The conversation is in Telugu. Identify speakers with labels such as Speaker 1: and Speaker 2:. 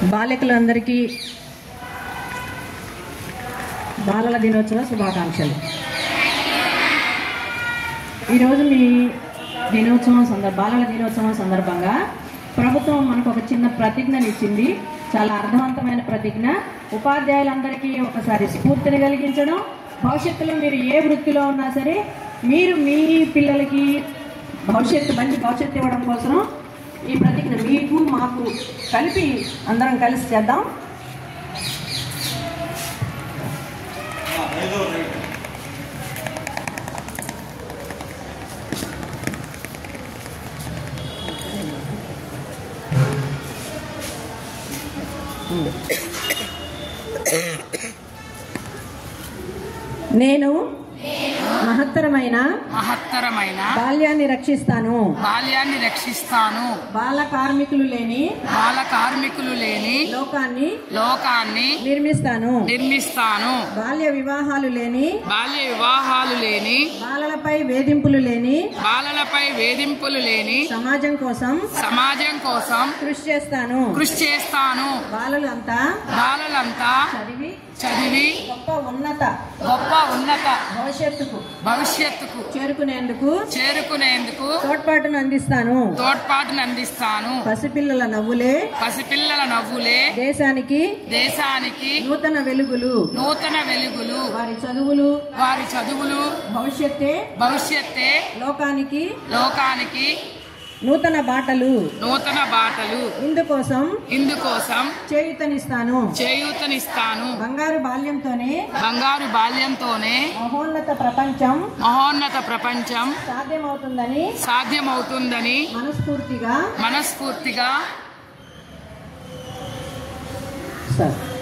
Speaker 1: బాలికలందరికీ బాలల దినోత్సవ శుభాకాంక్షలు ఈరోజు మీ దినోత్సవం సందర్భ బాలల దినోత్సవం సందర్భంగా ప్రభుత్వం మనకు ఒక చిన్న ప్రతిజ్ఞను ఇచ్చింది చాలా అర్థవంతమైన ప్రతిజ్ఞ ఉపాధ్యాయులందరికీ ఒకసారి స్ఫూర్తిని కలిగించడం భవిష్యత్తులో మీరు ఏ వృత్తిలో ఉన్నా సరే మీరు మీ పిల్లలకి భవిష్యత్తు మంచి భవిష్యత్తు ఇవ్వడం కోసం ఈ ప్రతిజ్ఞ మీకు మాకు కలిపి అందరం కలిసి చేద్దాం నేను మహత్తరమైన
Speaker 2: మహత్తరమైన
Speaker 1: బాల్యాన్ని రక్షిస్తాను
Speaker 2: బాల్యాన్ని రక్షిస్తాను
Speaker 1: బాల కార్మికులు లేని
Speaker 2: బాల కార్మికులు లేని
Speaker 1: లోకాన్ని
Speaker 2: లోకాన్ని
Speaker 1: నిర్మిస్తాను
Speaker 2: నిర్మిస్తాను
Speaker 1: బాల్య వివాహాలు లేని
Speaker 2: బాల్య వివాహాలు లేని
Speaker 1: బాలలపై వేధింపులు లేని
Speaker 2: బాలలపై వేధింపులు లేని
Speaker 1: సమాజం కోసం
Speaker 2: సమాజం కోసం
Speaker 1: కృషి చేస్తాను
Speaker 2: కృషి చేస్తాను
Speaker 1: బాలలంతా
Speaker 2: బాలలంతా
Speaker 1: చదివి
Speaker 2: చదివి
Speaker 1: గొప్ప ఉన్నత
Speaker 2: గొప్ప ఉన్నత
Speaker 1: భవిష్యత్తుకు
Speaker 2: భవిష్యత్తుకు
Speaker 1: చేరుకునేందుకు
Speaker 2: చేరుకునేందుకు
Speaker 1: తోడ్పాటును అందిస్తాను
Speaker 2: తోడ్పాటును అందిస్తాను
Speaker 1: పసిపిల్లల నవ్వులే
Speaker 2: పసిపిల్లల నవ్వులే
Speaker 1: దేశానికి
Speaker 2: దేశానికి
Speaker 1: నూతన వెలుగులు
Speaker 2: నూతన వెలుగులు
Speaker 1: వారి చదువులు
Speaker 2: వారి చదువులు
Speaker 1: భవిష్యత్తే
Speaker 2: భవిష్యత్తే
Speaker 1: లోకానికి
Speaker 2: లోకానికి
Speaker 1: నూతన బాటలు
Speaker 2: నూతన బాటలు
Speaker 1: ఇందుకోసం
Speaker 2: ఇందుకోసం
Speaker 1: చేయుతనిస్తాను
Speaker 2: చేయూతనిస్తాను
Speaker 1: బంగారు బాల్యంతోనే
Speaker 2: బంగారు బాల్యంతోనే
Speaker 1: మహోన్నత ప్రపంచం
Speaker 2: మహోన్నత ప్రపంచం
Speaker 1: సాధ్యమవుతుందని
Speaker 2: సాధ్యమవుతుందని
Speaker 1: మనస్ఫూర్తిగా
Speaker 2: మనస్ఫూర్తిగా
Speaker 1: సార్